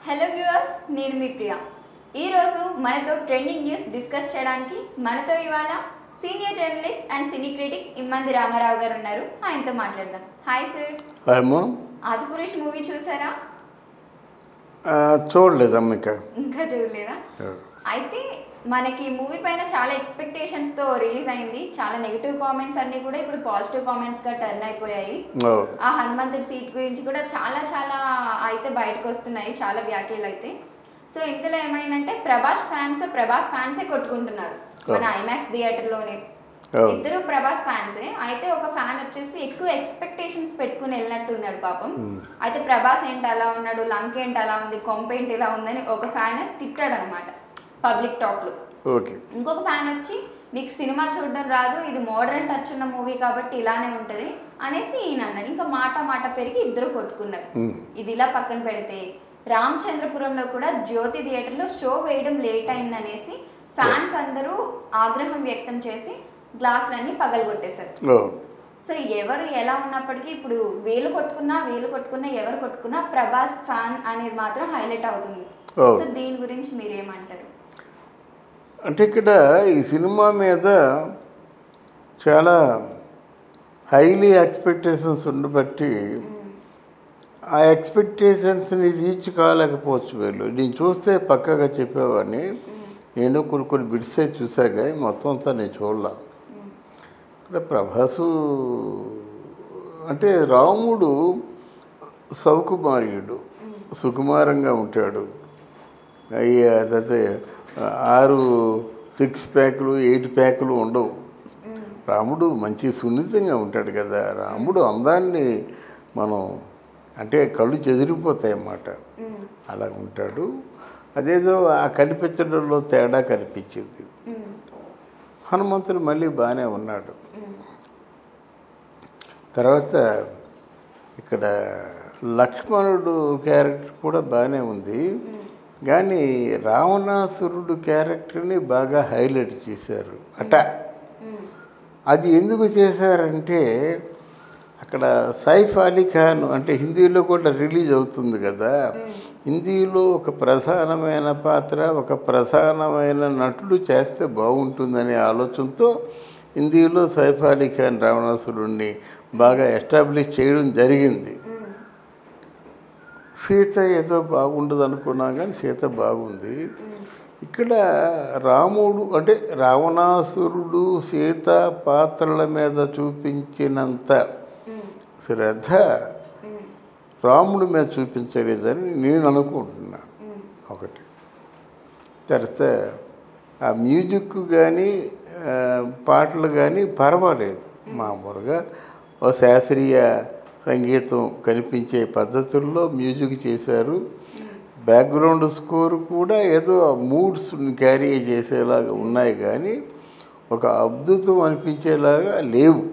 Hello viewers నేను మీ ప్రియ ఈరోజు మనతో ట్రెండింగ్ న్యూస్ డిస్కస్ చేయడానికి మనతో ఇవాళ senior journalist and cine critic Immandi Ramarao గారు ఉన్నారు ఆయనతో మాట్లాడదాం హాయ్ సార్ ఏమో ఆదిపురుష్ మూవీ చూసారా చూడలేదమ్మ ఇంకా ఇంకా చూడలేదా అయితే మనకి మూవీ పైన చాలా ఎక్స్పెక్టేషన్స్తో రిలీజ్ అయింది చాలా నెగిటివ్ కామెంట్స్ అన్నీ కూడా ఇప్పుడు పాజిటివ్ కామెంట్స్గా టర్న్ అయిపోయాయి ఓ, ఆ హనుమంతుడి సీట్ గురించి కూడా చాలా చాలా అయితే బయటకు వస్తున్నాయి చాలా వ్యాఖ్యలు అయితే సో ఇంతలో ఏమైందంటే ప్రభాస్ ఫ్యాన్స్ ప్రభాస్ ఫ్యాన్సే కొట్టుకుంటున్నారు మన ఐమాక్స్ థియేటర్లోనే ఓ. ఇద్దరు ప్రభాస్ ఫ్యాన్సే అయితే ఒక ఫ్యాన్ వచ్చేసి ఎక్కువ ఎక్స్పెక్టేషన్స్ పెట్టుకుని వెళ్ళినట్టు ఉన్నాడు పాపం అయితే ప్రభాస్ ఏంటి అలా ఉన్నాడు లంక్ ఏంటి అలా ఉంది కొంప ఏంటి ఇలా ఉందని ఒక ఫ్యాన్ తిట్టాడు అనమాట పబ్లిక్ టాక్లో ఓకే ఇంకొక ఫ్యాన్ వచ్చి నీకు సినిమా చూడడం రాదు ఇది మోడర్న్ టచ్ ఉన్న మూవీ కాబట్టి ఇలానే ఉంటుంది అనేసి ఈయన అన్నాడు ఇంకా మాట మాట పెరిగి ఇద్దరు కొట్టుకున్నారు మ్. ఇది ఇలా పక్కన పెడితే రామచంద్రపురంలో కూడా జ్యోతి థియేటర్లో షో వేయడం లేట్ అయిందనేసి ఫ్యాన్స్ అందరూ ఆగ్రహం వ్యక్తం చేసి గ్లాసులన్నీ పగలగొట్టేశారు ఓ, సో ఎవరు ఎలా ఉన్నప్పటికీ ఇప్పుడు వేలు కొట్టుకున్నా వేలు కొట్టుకున్నా ఎవరు కొట్టుకున్నా ప్రభాస్ ఫ్యాన్ అనేది మాత్రం హైలైట్ అవుతుంది ఓ. సో దీని గురించి మీరేమంటారు అంటే ఇక్కడ ఈ సినిమా మీద చాలా హైలీ ఎక్స్పెక్టేషన్స్ ఉండబట్టి ఆ ఎక్స్పెక్టేషన్స్ని రీచ్ కాలేకపోవచ్చు వీళ్ళు నేను చూస్తే పక్కగా చెప్పేవాడిని నేను కొన్ని కొన్ని బిడ్సే చూసాక మొత్తం అంతా నేను చూడలా ఇక్కడ ప్రభాసు అంటే రాముడు సౌకుమార్యుడు సుకుమారంగా ఉంటాడు అయ్యా అదే ఆరు సిక్స్ ప్యాకులు ఎయిట్ ప్యాకులు ఉండవు రాముడు మంచి సున్నితంగా ఉంటాడు కదా రాముడు అందాన్ని మనం అంటే కళ్ళు చెదిరిపోతాయి అన్నమాట మ్, అలా ఉంటాడు అదేదో ఆ కనిపించడంలో తేడా కనిపించింది మ్, హనుమంతుడు మళ్ళీ బాగానే ఉన్నాడు మ్. తర్వాత ఇక్కడ లక్ష్మణుడు క్యారెక్టర్ కూడా బాగానే ఉంది కానీ రావణాసురుడు క్యారెక్టర్ని బాగా హైలైట్ చేశారు అట మ్, అది ఎందుకు చేశారంటే అక్కడ సైఫ్ అలీ ఖాన్ అంటే హిందీలో కూడా రిలీజ్ అవుతుంది కదా హిందీలో ఒక ప్రధానమైన పాత్ర ఒక ప్రధానమైన నటుడు చేస్తే బాగుంటుందనే ఆలోచనతో హిందీలో సైఫ్ అలీ ఖాన్ రావణాసురుడిని బాగా ఎస్టాబ్లిష్ చేయడం జరిగింది మ్, సీత ఏదో బాగుండదు అనుకున్నాం కానీ సీత బాగుంది మ్, ఇక్కడ రాముడు అంటే రావణాసురుడు సీత పాత్రల మీద చూపించినంత మ్, శ్రద్ధ మ్, రాముడి మీద చూపించలేదని నేను అనుకుంటున్నాను మ్. ఒకటి తర్వాత ఆ మ్యూజిక్ కానీ పాటలు కానీ పర్వాలేదు మామూలుగా ఓ శాస్త్రీయ సంగీతం కనిపించే పద్ధతుల్లో మ్యూజిక్ చేశారు బ్యాక్గ్రౌండ్ స్కోర్ కూడా ఏదో మూడ్స్ని క్యారీ చేసేలాగా ఉన్నాయి కానీ ఒక అద్భుతం అనిపించేలాగా లేవు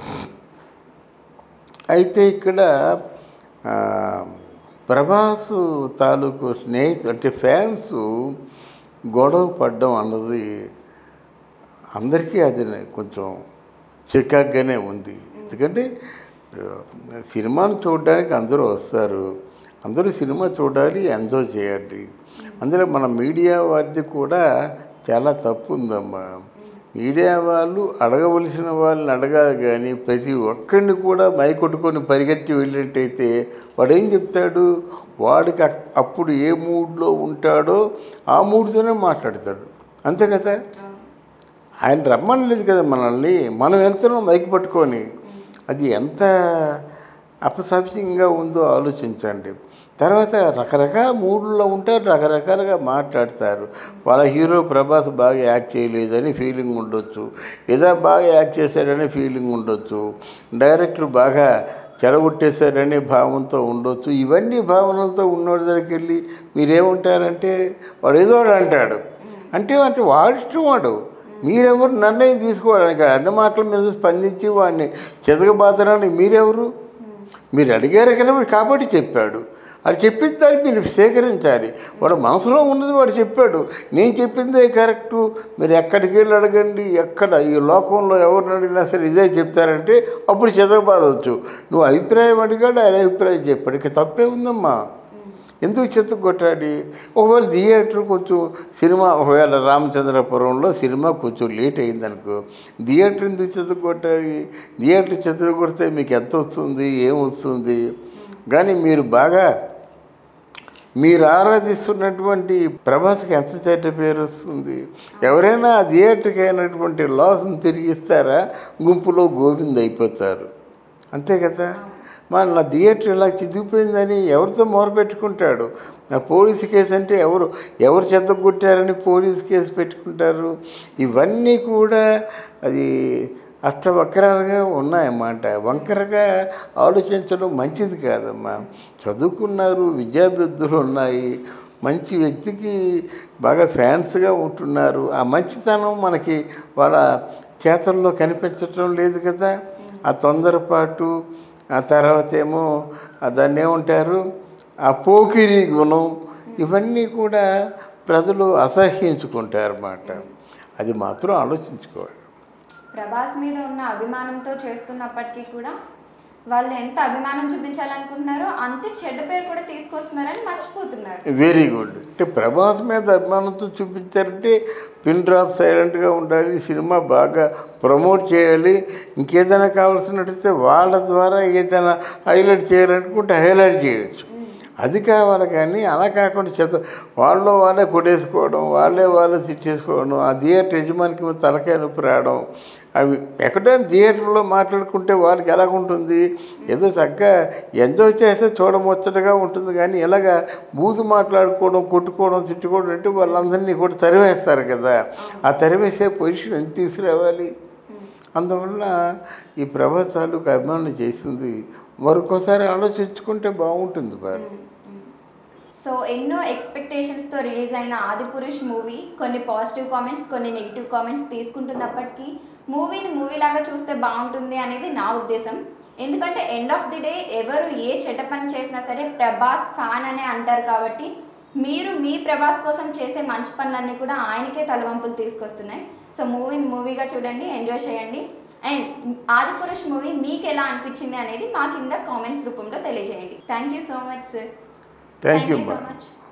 అయితే ఇక్కడ ఆ, ప్రభాసు తాలూకు స్నేహితు అంటే ఫ్యాన్స్ గొడవ పడ్డం అన్నది అందరికీ అది కొంచెం చికాగ్గానే ఉంది ఎందుకంటే ఆ, సినిమాను చూడడానికి అందరూ వస్తారు అందరూ సినిమా చూడాలి ఎంజాయ్ చేయాలి అందులో మన మీడియా వారిది కూడా చాలా తప్పు ఉందమ్మా మీడియా వాళ్ళు అడగవలసిన వాళ్ళని అడగాలి కానీ ప్రతి ఒక్కరిని కూడా మైకొట్టుకొని పరిగెట్టి వెళ్ళినట్టయితే వాడు ఏం చెప్తాడు వాడికి అక్- అప్పుడు ఏ మూడ్లో ఉంటాడో ఆ మూడ్తోనే మాట్లాడతాడు అంతే కదా అవును. ఆయన రమ్మనలేదు కదా మనల్ని మనం వెళ్తున్నాం మైక్ పట్టుకొని అది ఎంత అపసవ్యంగా ఉందో ఆలోచించండి తర్వాత రకరకాల మూడుల్లో ఉంటారు రకరకాలుగా మాట్లాడతారు వాళ్ళ హీరో ప్రభాస్ బాగా యాక్ట్ చేయలేదని ఫీలింగ్ ఉండొచ్చు లేదా బాగా యాక్ట్ చేశాడని ఫీలింగ్ ఉండొచ్చు డైరెక్టర్ బాగా చెడగొట్టేశారనే భావంతో ఉండొచ్చు ఇవన్నీ భావనలతో ఉన్నోడి దగ్గరికి వెళ్ళి మీరేమంటారంటే వాడు ఏదో ఒకటి అంటాడు అంటే అంటే వాడు ఇష్టం వాడు మీరెవరు నిర్ణయం తీసుకోవడానికి అన్ని మాటల మీద స్పందించి వాడిని చెదగబాతడానికి మీరెవరు మీరు అడిగారు కదా కాబట్టి చెప్పాడు అది చెప్పిన దాన్ని మీరు సేకరించాలి వాడు మనసులో ఉన్నది వాడు చెప్పాడు నేను చెప్పిందే కరెక్టు మీరు ఎక్కడికి వెళ్ళి అడగండి ఎక్కడ ఈ లోకంలో ఎవరిని అడిగినా సరే ఇదే చెప్తారంటే అప్పుడు చెదగబాదవచ్చు నువ్వు అభిప్రాయం అడిగాడు ఆయన అభిప్రాయం చెప్పాడు ఇక తప్పే ఉందమ్మా ఎందుకు చెత్త కొట్టాలి ఒకవేళ థియేటర్ కొంచెం సినిమా ఒకవేళ రామచంద్రపురంలో సినిమా కొంచెం లేట్ అయిందనుకో థియేటర్ ఎందుకు చెత్త కొట్టాలి థియేటర్ చెత్త కొడితే మీకు ఎంత వస్తుంది ఏం వస్తుంది కానీ మీరు బాగా మీరు ఆరాధిస్తున్నటువంటి ప్రభాస్కి ఎంత చెడ్డ పేరు వస్తుంది ఎవరైనా ఆ థియేటర్కి అయినటువంటి లాస్ని తిరిగిస్తారా గుంపులో గోవింద్ అయిపోతారు అంతే కదా మన నా థియేటర్ ఇలా చిదిగిపోయిందని ఎవరితో మొరపెట్టుకుంటాడు ఆ పోలీసు కేసు అంటే ఎవరు ఎవరు చెత్త కొట్టారని పోలీసు కేసు పెట్టుకుంటారు ఇవన్నీ కూడా అది అష్టవక్రాలుగా ఉన్నాయన్నమాట వంకరగా ఆలోచించడం మంచిది కాదమ్మా చదువుకున్నారు విద్యాబుద్ధులు ఉన్నాయి మంచి వ్యక్తికి బాగా ఫ్యాన్స్గా ఉంటున్నారు ఆ మంచితనం మనకి వాళ్ళ చేతల్లో కనిపించటం లేదు కదా ఆ తొందరపాటు ఆ తర్వాత ఏమో ఆ దాన్ని ఏమంటారు ఆ పోకిరి గుణం ఇవన్నీ కూడా ప్రజలు అసహ్యించుకుంటారు అన్నమాట అది మాత్రం ఆలోచించుకోవాలి ప్రభాస్ మీద ఉన్న అభిమానంతో చేస్తున్నప్పటికీ కూడా వాళ్ళు ఎంత అభిమానం చూపించాలనుకుంటున్నారో అంతే చెడ్డ పేరు కూడా తీసుకొస్తున్నారని మర్చిపోతున్నారు వెరీ గుడ్ అంటే ప్రభాస్ మీద అభిమానంతో చూపించారంటే పిన్ డ్రాప్ సైలెంట్గా ఉండాలి సినిమా బాగా ప్రమోట్ చేయాలి ఇంకేదైనా కావాల్సినట్టయితే వాళ్ళ ద్వారా ఏదైనా హైలైట్ చేయాలనుకుంటే హైలైట్ చేయొచ్చు అది కావాలి కానీ అలా కాకుండా చేత వాళ్ళు వాళ్ళే కొట్టేసుకోవడం వాళ్ళే వాళ్ళే తిట్టేసుకోవడం ఆ థియేటర్ యజమానికి తలకాయ నొప్పి రావడం అవి ఎక్కడైనా థియేటర్లో మాట్లాడుకుంటే వాళ్ళకి ఎలాగుంటుంది ఏదో చక్కగా ఎంజాయ్ చేస్తే చూడముచ్చటగా ఉంటుంది కానీ ఇలాగా బూజు మాట్లాడుకోవడం కొట్టుకోవడం తిట్టుకోవడం అంటే వాళ్ళందరినీ కూడా తరివేస్తారు కదా ఆ తరివేసే పొజిషన్ ఎంత తీసుకురావాలి అందువల్ల ఈ ప్రభాస్ తాలూకు అభిమానులు చేసింది మరొకసారి ఆలోచించుకుంటే బాగుంటుంది బాగా సో ఎన్నో ఎక్స్పెక్టేషన్స్తో రిలీజ్ అయిన ఆదిపురుష్ మూవీ కొన్ని పాజిటివ్ కామెంట్స్ కొన్ని నెగిటివ్ కామెంట్స్ తీసుకుంటున్నప్పటికీ మూవీని మూవీ లాగా చూస్తే బాగుంటుంది అనేది నా ఉద్దేశం ఎందుకంటే ఎండ్ ఆఫ్ ది డే ఎవరు ఏ చెడ్డ పని చేసినా సరే ప్రభాస్ ఫ్యాన్ అనే అంటారు కాబట్టి మీరు మీ ప్రభాస్ కోసం చేసే మంచి పనులన్నీ కూడా ఆయనకే తలవంపులు తీసుకొస్తున్నాయి సో మూవీని మూవీగా చూడండి ఎంజాయ్ చేయండి అండ్ ఆదిపురుష్ మూవీ మీకు ఎలా అనిపించింది అనేది మా కింద కామెంట్స్ రూపంలో తెలియజేయండి thank you so much sir thank you so అమ్మా much.